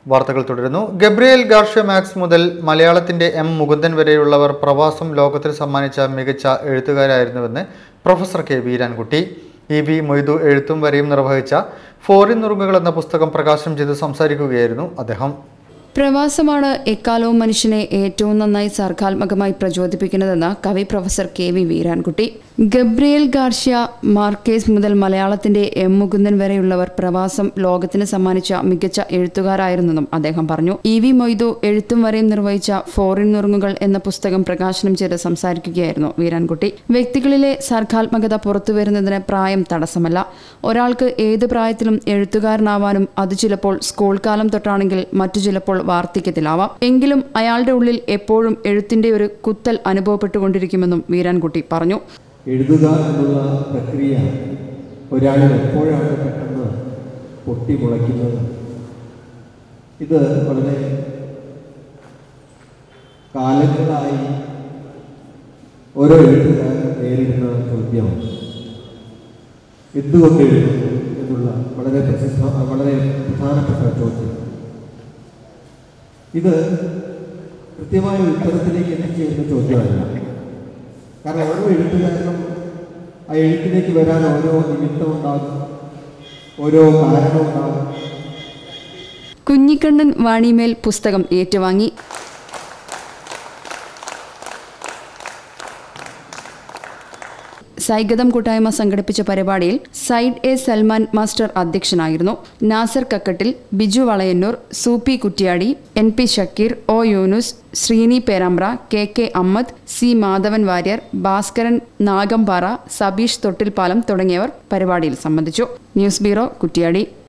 വാർത്തകൾ തുടരുന്നു Gabriel Garcia max മുതൽ മലയാളത്തിന്റെ എം മുകുന്ദൻ വരെയുള്ളവർ പ്രവാസം ലോകത്തിന് സമ്മാനിച്ച മികച്ച എഴുത്തുകാരായിരുന്നുവെന്ന് professor K Veerankutty E B Moidu എഴുത്തും വരെയും നിർവഹിച്ച ഫോറിൻ നുറുങ്ങുകൾ എന്ന പുസ്തകം പ്രകാശനം ചെയ്ത് സംസാരിക്കുകയായിരുന്നു അദ്ദേഹം പ്രവാസമാണ് എക്കാലവും മനുഷ്യനെ ഏറ്റവും നന്നായി സർഗാത്മകമായി പ്രചോദിപ്പിക്കുന്നതെന്ന് കവി professor K V Veerankutty Gabriel Garcia Marquez മുതൽ മലയാളത്തിന്റെ എം മുകുന്ദൻ വരെയുള്ളവർ പ്രവാസം ലോകത്തിന് സമ്മാനിച്ച മികച്ച എഴുത്തുകാരായിരുന്നെന്നും അദ്ദേഹം പറഞ്ഞു ഇ വി മൊയ്തു എഴുത്തും വരെയും നിർവഹിച്ച ഫോറിൻ നുറുങ്ങുകൾ എന്ന പുസ്തകം പ്രകാശനം ചെയ്ത് സംസാരിക്കുകയായിരുന്നു വീരാൻകുട്ടി വ്യക്തികളിലെ സർഗാത്മകത പുറത്തുവരുന്നതിന് പ്രായം തടസ്സമല്ല ഒരാൾക്ക് ഏത് പ്രായത്തിലും എഴുത്തുകാരനാവാനും അത് ചിലപ്പോൾ സ്കൂൾ കാലം തൊട്ടാണെങ്കിൽ മറ്റു ചിലപ്പോൾ വാർദ്ധക്യത്തിലാവാം എങ്കിലും അയാളുടെ ഉള്ളിൽ എപ്പോഴും എഴുത്തിന്റെ ഒരു കുത്തൽ അനുഭവപ്പെട്ടുകൊണ്ടിരിക്കുമെന്നും വീരാൻകുട്ടി പറഞ്ഞു എഴുതുക എന്നുള്ള പ്രക്രിയ ഒരാളിൽ എപ്പോഴാണ് പെട്ടെന്ന് പൊട്ടിമുളയ്ക്കുന്നത് ഇത് വളരെ കാലങ്ങളായി ഓരോ എഴുത്തുകാരും നേരിടുന്ന ചോദ്യമാണ് എന്തുകൊണ്ട് എഴുതുന്നു എന്നുള്ള വളരെ പ്രസിദ്ധ വളരെ പ്രധാനപ്പെട്ട ചോദ്യം ഇത് കൃത്യമായ ഉത്തരത്തിലേക്ക് എത്തിച്ചേരുന്ന ചോദ്യമല്ല കാരണം ഓരോ എഴുത്തുകാരനും ആ എഴുത്തിലേക്ക് വരാൻ ഓരോ നിമിത്തം ഉണ്ടാകും ഓരോ കാരണം ഉണ്ടാകും കുഞ്ഞിക്കണ്ണൻ വാണിമേൽ പുസ്തകം ഏറ്റുവാങ്ങി സൈഗതം കൂട്ടായ്മ സംഘടിപ്പിച്ച പരിപാടിയിൽ സൈഡ് എ സൽമാൻ മാസ്റ്റർ അധ്യക്ഷനായിരുന്നു Nasar Kakkattil Biju Valayannur Sooppy Kuttiady N P Shakeer O Yunus Sreeni Perambra K K Ammad C Madhavan Variyar Bhaskaran Nagampara Sabeesh Thottilpalam തുടങ്ങിയവർ പരിപാടിയിൽ സംബന്ധിച്ചു ന്യൂസ് ബ്യൂറോ കുറ്റ്യാടി